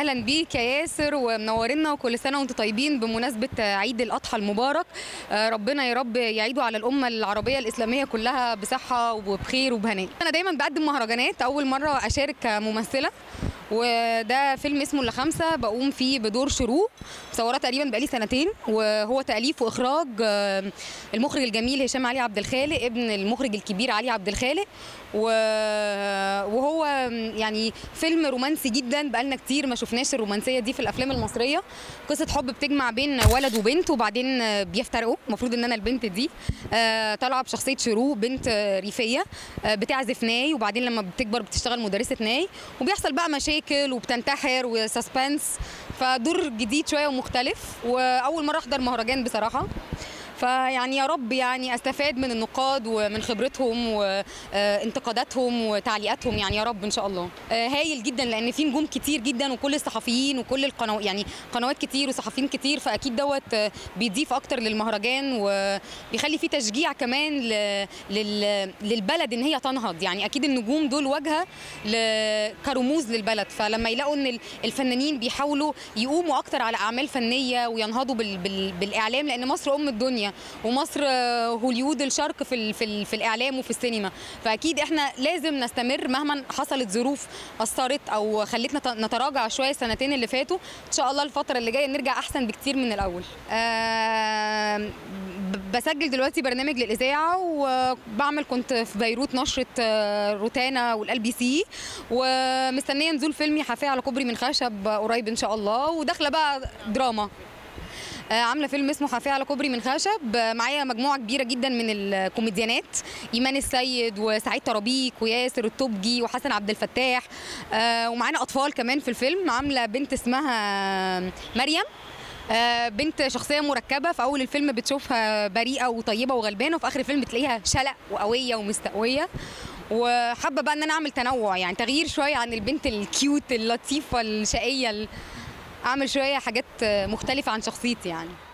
اهلا بيك يا ياسر ومنورنا وكل سنه وانتم طيبين بمناسبه عيد الاضحى المبارك آه، ربنا يا رب يعيده على الامه العربيه الاسلاميه كلها بصحه وبخير وبهناء انا دايما بقدم مهرجانات اول مره اشارك كممثله وده فيلم اسمه اللي خمسة بقوم فيه بدور شروق مصوراه تقريبا بقالي سنتين وهو تأليف وإخراج آه، المخرج الجميل هشام علي عبد الخالق ابن المخرج الكبير علي عبد الخالق و- وهو يعني فيلم رومانسي جدا بقالنا كتير ما شفناش الرومانسيه دي في الافلام المصريه قصه حب بتجمع بين ولد وبنت وبعدين بيفترقوا المفروض ان انا البنت دي آه، طالعه بشخصيه شروق بنت آه، ريفيه آه، بتعزف ناي وبعدين لما بتكبر بتشتغل مدرسه ناي وبيحصل بقى مشاكل وبتنتحر وسسبنس فدور جديد شويه ومختلف واول مره احضر مهرجان بصراحه فيعني يا رب يعني استفاد من النقاد ومن خبرتهم وانتقاداتهم وتعليقاتهم يعني يا رب ان شاء الله آه، هايل جدا لان في نجوم كتير جدا وكل الصحفيين وكل القنوات يعني قنوات كتير وصحفيين كتير فاكيد دوت آه، بيضيف اكتر للمهرجان وبيخلي فيه تشجيع كمان ل- لل- للبلد ان هي تنهض يعني اكيد النجوم دول واجهه ل- كرموز للبلد فلما يلاقوا ان ال- الفنانين بيحاولوا يقوموا اكتر على اعمال فنيه وينهضوا بال بال بالاعلام لان مصر ام الدنيا ومصر آه، هوليود الشرق في ال في, ال في الاعلام وفي السينما فاكيد احنا لازم نستمر مهما حصلت ظروف اثرت او خلتنا ت- نتراجع شويه السنتين اللي فاتوا ان شاء الله الفتره اللي جايه نرجع احسن بكتير من الاول آه ب- بسجل دلوقتي برنامج للاذاعه وبعمل كنت في بيروت نشره آه، روتانا والال بي سي ومستنيه نزول فيلمي حافيه على كوبري من خشب قريب ان شاء الله وداخله بقى دراما آه، عامله فيلم اسمه حافيه على كوبري من خشب آه، معايا مجموعه كبيره جدا من الكوميديانات ايمان السيد وسعيد طرابيك وياسر الطبجي وحسن عبد الفتاح آه، ومعانا اطفال كمان في الفيلم عامله بنت اسمها مريم آه، بنت شخصية مركبة في أول الفيلم بتشوفها بريئة وطيبة وغلبانة وفي آخر الفيلم بتلاقيها شلق وقوية ومستقوية وحابة بقى إن أنا أعمل تنوع يعني تغيير شوية عن البنت الكيوت اللطيفة الشقية ال- أعمل شوية حاجات آه، مختلفة عن شخصيتي يعني